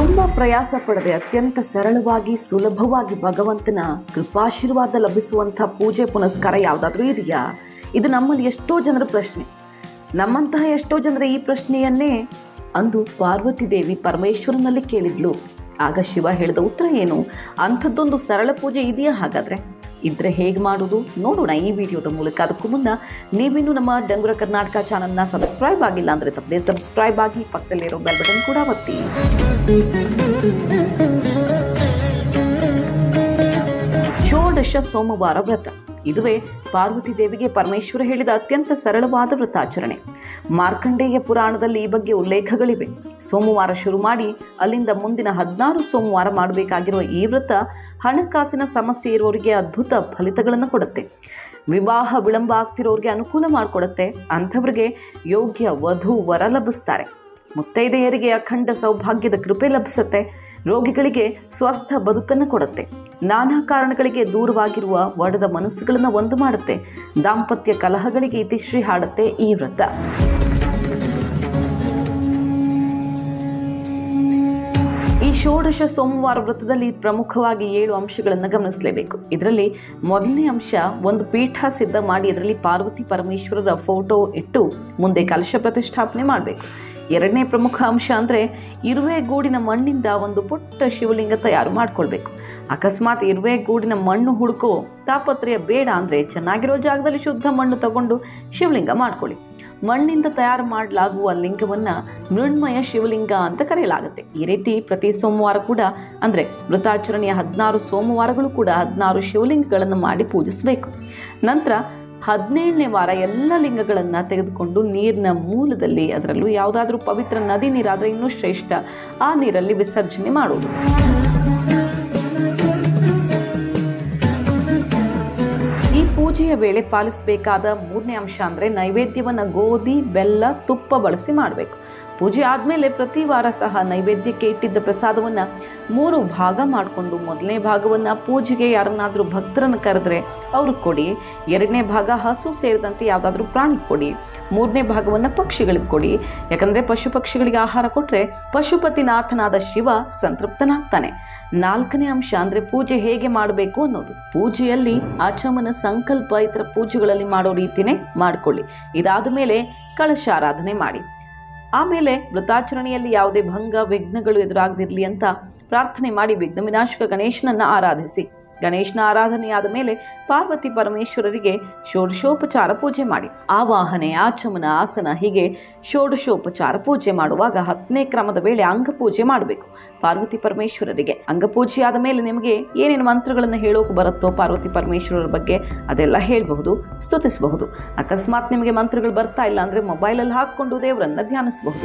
ತುಂಬ ಪ್ರಯಾಸ ಪಡದೆ ಅತ್ಯಂತ ಸರಳವಾಗಿ ಸುಲಭವಾಗಿ ಭಗವಂತನ ಕೃಪಾಶೀರ್ವಾದ ಲಭಿಸುವಂಥ ಪೂಜೆ ಪುನಸ್ಕಾರ ಯಾವುದಾದ್ರೂ ಇದೆಯಾ ಇದು ನಮ್ಮಲ್ಲಿ ಎಷ್ಟೋ ಜನರ ಪ್ರಶ್ನೆ ನಮ್ಮಂತಹ ಎಷ್ಟೋ ಜನರ ಈ ಪ್ರಶ್ನೆಯನ್ನೇ ಅಂದು ಪಾರ್ವತಿ ದೇವಿ ಪರಮೇಶ್ವರನಲ್ಲಿ ಕೇಳಿದ್ಲು ಆಗ ಶಿವ ಹೇಳಿದ ಉತ್ತರ ಏನು ಅಂಥದ್ದೊಂದು ಸರಳ ಪೂಜೆ ಇದೆಯಾ ಹಾಗಾದರೆ ಇದ್ರೆ ಹೇಗೆ ಮಾಡೋದು ನೋಡೋಣ ಈ ವಿಡಿಯೋದ ಮೂಲಕ ಅದಕ್ಕೂ ಮುನ್ನ ನೀವಿನ್ನೂ ನಮ್ಮ ಡಂಗುರ ಕರ್ನಾಟಕ ಚಾನಲ್ನ ಸಬ್ಸ್ಕ್ರೈಬ್ ಆಗಿಲ್ಲ ಅಂದರೆ ತಪ್ಪದೆ ಸಬ್ಸ್ಕ್ರೈಬ್ ಆಗಿ ಪಕ್ಕದಲ್ಲಿರೋ ಬೆಲ್ ಬಟನ್ ಕೂಡ ಒತ್ತಿ ಷೋಡಶ ಸೋಮವಾರ ವ್ರತ ಇದುವೇ ಪಾರ್ವತಿ ದೇವಿಗೆ ಪರಮೇಶ್ವರ ಹೇಳಿದ ಅತ್ಯಂತ ಸರಳವಾದ ವ್ರತಾಚರಣೆ ಮಾರ್ಕಂಡೇಯ ಪುರಾಣದಲ್ಲಿ ಈ ಬಗ್ಗೆ ಉಲ್ಲೇಖಗಳಿವೆ ಸೋಮವಾರ ಶುರು ಮಾಡಿ ಅಲ್ಲಿಂದ ಮುಂದಿನ ಹದಿನಾರು ಸೋಮವಾರ ಮಾಡಬೇಕಾಗಿರುವ ಈ ವ್ರತ ಹಣಕಾಸಿನ ಸಮಸ್ಯೆ ಇರೋರಿಗೆ ಅದ್ಭುತ ಫಲಿತಗಳನ್ನು ಕೊಡುತ್ತೆ ವಿವಾಹ ವಿಳಂಬ ಆಗ್ತಿರೋರಿಗೆ ಅನುಕೂಲ ಮಾಡಿಕೊಡುತ್ತೆ ಅಂಥವ್ರಿಗೆ ಯೋಗ್ಯ ವಧು ವರ ಲಭಿಸ್ತಾರೆ ಮುತ್ತೈದೆಯರಿಗೆ ಅಖಂಡ ಸೌಭಾಗ್ಯದ ಕೃಪೆ ಲಭಿಸುತ್ತೆ ರೋಗಿಗಳಿಗೆ ಸ್ವಸ್ಥ ಬದುಕನ್ನು ಕೊಡುತ್ತೆ ನಾನಾ ಕಾರಣಗಳಿಗೆ ದೂರವಾಗಿರುವ ಒಡೆದ ಮನಸ್ಸುಗಳನ್ನು ಒಂದು ಮಾಡುತ್ತೆ ದಾಂಪತ್ಯ ಕಲಹಗಳಿಗೆ ಇತಿಶ್ರೀ ಹಾಡುತ್ತೆ ಈ ವ್ರತ ಈ ಷೋಡಶ ಸೋಮವಾರ ವ್ರತದಲ್ಲಿ ಪ್ರಮುಖವಾಗಿ ಏಳು ಅಂಶಗಳನ್ನು ಗಮನಿಸಲೇಬೇಕು ಇದರಲ್ಲಿ ಮೊದಲನೇ ಅಂಶ ಒಂದು ಪೀಠ ಸಿದ್ಧ ಮಾಡಿ ಅದರಲ್ಲಿ ಪಾರ್ವತಿ ಪರಮೇಶ್ವರರ ಫೋಟೋ ಇಟ್ಟು ಮುಂದೆ ಕಲಶ ಪ್ರತಿಷ್ಠಾಪನೆ ಮಾಡಬೇಕು ಎರಡನೇ ಪ್ರಮುಖ ಅಂಶ ಅಂದರೆ ಇರುವೆ ಗೂಡಿನ ಮಣ್ಣಿಂದ ಒಂದು ಪುಟ್ಟ ಶಿವಲಿಂಗ ತಯಾರು ಮಾಡ್ಕೊಳ್ಬೇಕು ಅಕಸ್ಮಾತ್ ಇರುವೆ ಗೂಡಿನ ಮಣ್ಣು ಹುಡುಕೋ ತಾಪತ್ರಯ ಬೇಡ ಅಂದರೆ ಚೆನ್ನಾಗಿರೋ ಜಾಗದಲ್ಲಿ ಶುದ್ಧ ಮಣ್ಣು ತಗೊಂಡು ಶಿವಲಿಂಗ ಮಾಡ್ಕೊಳ್ಳಿ ಮಣ್ಣಿಂದ ತಯಾರು ಮಾಡಲಾಗುವ ಲಿಂಗವನ್ನು ಮೃಣ್ಮಯ ಶಿವಲಿಂಗ ಅಂತ ಕರೆಯಲಾಗುತ್ತೆ ಈ ರೀತಿ ಪ್ರತಿ ಸೋಮವಾರ ಕೂಡ ಅಂದರೆ ವೃತಾಚರಣೆಯ ಹದಿನಾರು ಸೋಮವಾರಗಳು ಕೂಡ ಹದಿನಾರು ಶಿವಲಿಂಗಗಳನ್ನು ಮಾಡಿ ಪೂಜಿಸಬೇಕು ನಂತರ ಹದಿನೇಳನೇ ವಾರ ಎಲ್ಲ ಲಿಂಗಗಳನ್ನು ತೆಗೆದುಕೊಂಡು ನೀರಿನ ಮೂಲದಲ್ಲಿ ಅದರಲ್ಲೂ ಯಾವುದಾದ್ರೂ ಪವಿತ್ರ ನದಿ ನೀರಾದರೆ ಇನ್ನೂ ಶ್ರೇಷ್ಠ ಆ ನೀರಲ್ಲಿ ವಿಸರ್ಜನೆ ಮಾಡುವುದು ಈ ಪೂಜೆಯ ವೇಳೆ ಪಾಲಿಸಬೇಕಾದ ಮೂರನೇ ಅಂಶ ಅಂದರೆ ನೈವೇದ್ಯವನ್ನು ಗೋಧಿ ಬೆಲ್ಲ ತುಪ್ಪ ಬಳಸಿ ಮಾಡಬೇಕು ಪೂಜೆ ಆದಮೇಲೆ ಪ್ರತಿ ವಾರ ಸಹ ನೈವೇದ್ಯಕ್ಕೆ ಇಟ್ಟಿದ್ದ ಪ್ರಸಾದವನ್ನು ಮೂರು ಭಾಗ ಮಾಡಿಕೊಂಡು ಮೊದಲನೇ ಭಾಗವನ್ನು ಪೂಜೆಗೆ ಯಾರನ್ನಾದರೂ ಭಕ್ತರನ್ನು ಕರೆದ್ರೆ ಅವ್ರಿಗೆ ಕೊಡಿ ಎರಡನೇ ಭಾಗ ಹಸು ಸೇರಿದಂತೆ ಯಾವುದಾದ್ರೂ ಪ್ರಾಣಿ ಕೊಡಿ ಮೂರನೇ ಭಾಗವನ್ನು ಪಕ್ಷಿಗಳಿಗೆ ಕೊಡಿ ಯಾಕಂದರೆ ಪಶು ಪಕ್ಷಿಗಳಿಗೆ ಆಹಾರ ಕೊಟ್ಟರೆ ಪಶುಪತಿನಾಥನಾದ ಶಿವ ಸಂತೃಪ್ತನಾಗ್ತಾನೆ ನಾಲ್ಕನೇ ಅಂಶ ಅಂದರೆ ಪೂಜೆ ಹೇಗೆ ಮಾಡಬೇಕು ಅನ್ನೋದು ಪೂಜೆಯಲ್ಲಿ ಆಚಮನ ಸಂಕಲ್ಪ ಇತರ ಪೂಜೆಗಳಲ್ಲಿ ಮಾಡೋ ರೀತಿನೇ ಮಾಡಿಕೊಳ್ಳಿ ಇದಾದ ಮೇಲೆ ಕಳಶಾರಾಧನೆ ಮಾಡಿ ಆಮೇಲೆ ವ್ರತಾಚರಣೆಯಲ್ಲಿ ಯಾವುದೇ ಭಂಗ ವಿಘ್ನಗಳು ಎದುರಾಗದಿರಲಿ ಅಂತ ಪ್ರಾರ್ಥನೆ ಮಾಡಿ ವಿಘ್ನ ವಿನಾಶಕ ಗಣೇಶನನ್ನು ಆರಾಧಿಸಿ ಗಣೇಶನ ಆರಾಧನೆಯಾದ ಮೇಲೆ ಪಾರ್ವತಿ ಪರಮೇಶ್ವರರಿಗೆ ಷೋಡಶೋಪಚಾರ ಪೂಜೆ ಮಾಡಿ ಆವಾಹನೆ ಆಚಮನ ಆಸನ ಹೀಗೆ ಷೋಡಶೋಪಚಾರ ಪೂಜೆ ಮಾಡುವಾಗ ಹತ್ತನೇ ಕ್ರಮದ ವೇಳೆ ಅಂಗಪೂಜೆ ಮಾಡಬೇಕು ಪಾರ್ವತಿ ಪರಮೇಶ್ವರರಿಗೆ ಅಂಗಪೂಜೆಯಾದ ಮೇಲೆ ನಿಮಗೆ ಏನೇನು ಮಂತ್ರಗಳನ್ನು ಹೇಳೋಕೆ ಬರುತ್ತೋ ಪಾರ್ವತಿ ಪರಮೇಶ್ವರರ ಬಗ್ಗೆ ಅದೆಲ್ಲ ಹೇಳಬಹುದು ಸ್ತುತಿಸಬಹುದು ಅಕಸ್ಮಾತ್ ನಿಮಗೆ ಮಂತ್ರಗಳು ಬರ್ತಾ ಇಲ್ಲ ಅಂದರೆ ಮೊಬೈಲಲ್ಲಿ ಹಾಕ್ಕೊಂಡು ದೇವರನ್ನ ಧ್ಯಾನಿಸಬಹುದು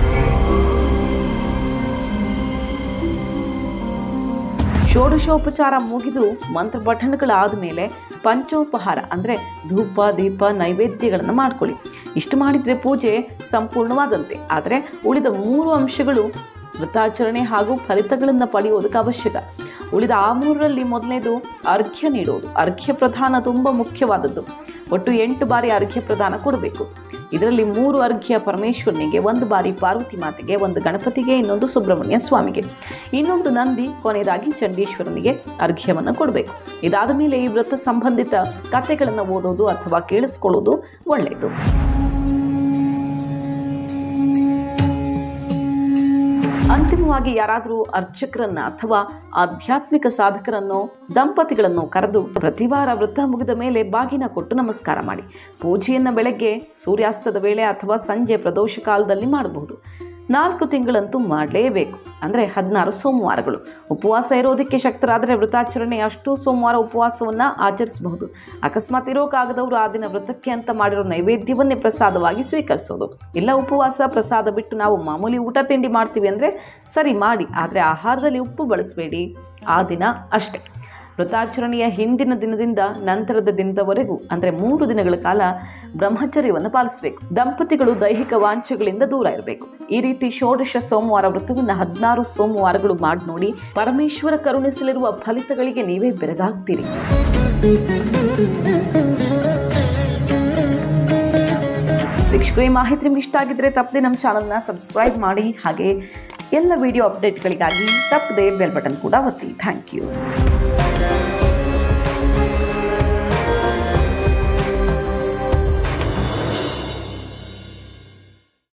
ಷೋಡಶೋಪಚಾರ ಮುಗಿದು ಮಂತ್ರ ಪಠಣಗಳಾದ ಮೇಲೆ ಪಂಚೋಪಹಾರ ಅಂದರೆ ಧೂಪ ದೀಪ ನೈವೇದ್ಯಗಳನ್ನು ಮಾಡ್ಕೊಳ್ಳಿ ಇಷ್ಟು ಮಾಡಿದರೆ ಪೂಜೆ ಸಂಪೂರ್ಣವಾದಂತೆ ಆದರೆ ಉಳಿದ ಮೂರು ಅಂಶಗಳು ವ್ರತಾಚರಣೆ ಹಾಗೂ ಫಲಿತಗಳನ್ನು ಪಡೆಯುವುದಕ್ಕೆ ಅವಶ್ಯಕ ಉಳಿದ ಆ ಮೂರರಲ್ಲಿ ಮೊದಲನೇದು ಅರ್ಘ್ಯ ನೀಡುವುದು ಅರ್ಘ್ಯ ಪ್ರದಾನ ತುಂಬ ಮುಖ್ಯವಾದದ್ದು ಒಟ್ಟು ಎಂಟು ಬಾರಿ ಅರ್ಘ್ಯ ಪ್ರದಾನ ಕೊಡಬೇಕು ಇದರಲ್ಲಿ ಮೂರು ಅರ್ಘ್ಯ ಪರಮೇಶ್ವರನಿಗೆ ಒಂದು ಬಾರಿ ಪಾರ್ವತಿ ಮಾತೆಗೆ ಒಂದು ಗಣಪತಿಗೆ ಇನ್ನೊಂದು ಸುಬ್ರಹ್ಮಣ್ಯ ಸ್ವಾಮಿಗೆ ಇನ್ನೊಂದು ನಂದಿ ಕೊನೆಯದಾಗಿ ಚಂಡೀಶ್ವರನಿಗೆ ಅರ್ಘ್ಯವನ್ನು ಕೊಡಬೇಕು ಇದಾದ ಮೇಲೆ ಈ ವ್ರತ ಸಂಬಂಧಿತ ಕಥೆಗಳನ್ನು ಓದೋದು ಅಥವಾ ಕೇಳಿಸ್ಕೊಳ್ಳೋದು ಒಳ್ಳೆಯದು ಅಂತಿಮವಾಗಿ ಯಾರಾದರೂ ಅರ್ಚಕರನ್ನ ಅಥವಾ ಆಧ್ಯಾತ್ಮಿಕ ಸಾಧಕರನ್ನೋ ದಂಪತಿಗಳನ್ನು ಕರೆದು ಪ್ರತಿವಾರ ವೃತ್ತ ಮುಗಿದ ಮೇಲೆ ಬಾಗಿನ ಕೊಟ್ಟು ನಮಸ್ಕಾರ ಮಾಡಿ ಪೂಜೆಯನ್ನು ಬೆಳಗ್ಗೆ ಸೂರ್ಯಾಸ್ತದ ವೇಳೆ ಅಥವಾ ಸಂಜೆ ಪ್ರದೋಷ ಕಾಲದಲ್ಲಿ ಮಾಡಬಹುದು ನಾಲ್ಕು ತಿಂಗಳಂತೂ ಮಾಡಲೇಬೇಕು ಅಂದರೆ ಹದಿನಾರು ಸೋಮವಾರಗಳು ಉಪವಾಸ ಇರೋದಕ್ಕೆ ಶಕ್ತರಾದರೆ ವ್ರತಾಚರಣೆ ಅಷ್ಟು ಸೋಮವಾರ ಉಪವಾಸವನ್ನು ಆಚರಿಸಬಹುದು ಅಕಸ್ಮಾತ್ ಇರೋಕ್ಕಾಗದವರು ಆ ದಿನ ವ್ರತಕ್ಕೆ ಅಂತ ಮಾಡಿರೋ ನೈವೇದ್ಯವನ್ನೇ ಪ್ರಸಾದವಾಗಿ ಸ್ವೀಕರಿಸೋದು ಇಲ್ಲ ಉಪವಾಸ ಪ್ರಸಾದ ಬಿಟ್ಟು ನಾವು ಮಾಮೂಲಿ ಊಟ ತಿಂಡಿ ಮಾಡ್ತೀವಿ ಅಂದರೆ ಸರಿ ಮಾಡಿ ಆದರೆ ಆಹಾರದಲ್ಲಿ ಉಪ್ಪು ಬಳಸಬೇಡಿ ಆ ದಿನ ಅಷ್ಟೇ ವ್ರತಾಚರಣೆಯ ಹಿಂದಿನ ದಿನದಿಂದ ನಂತರದ ದಿನದವರೆಗೂ ಅಂದರೆ ಮೂರು ದಿನಗಳ ಕಾಲ ಬ್ರಹ್ಮಚರ್ಯವನ್ನು ಪಾಲಿಸಬೇಕು ದಂಪತಿಗಳು ದೈಹಿಕ ವಾಂಛೆಗಳಿಂದ ದೂರ ಇರಬೇಕು ಈ ರೀತಿ ಷೋಡಶ ಸೋಮವಾರ ವ್ರತವನ್ನು ಹದಿನಾರು ಸೋಮವಾರಗಳು ಮಾಡಿ ನೋಡಿ ಪರಮೇಶ್ವರ ಕರುಣಿಸಲಿರುವ ಫಲಿತಗಳಿಗೆ ನೀವೇ ಬೆರಗಾಗ್ತೀರಿ ವೀಕ್ಷಕರು ಈ ಮಾಹಿತಿ ನಿಮ್ಗೆ ಇಷ್ಟ ಆಗಿದ್ರೆ ತಪ್ಪದೆ ನಮ್ಮ ಚಾನಲ್ನ ಸಬ್ಸ್ಕ್ರೈಬ್ ಮಾಡಿ ಹಾಗೆ ಎಲ್ಲ ವಿಡಿಯೋ ಅಪ್ಡೇಟ್ಗಳಿಗಾಗಿ ತಪ್ಪದೆ ಬೆಲ್ ಬಟನ್ ಕೂಡ ಒತ್ತಿ ಥ್ಯಾಂಕ್ ಯು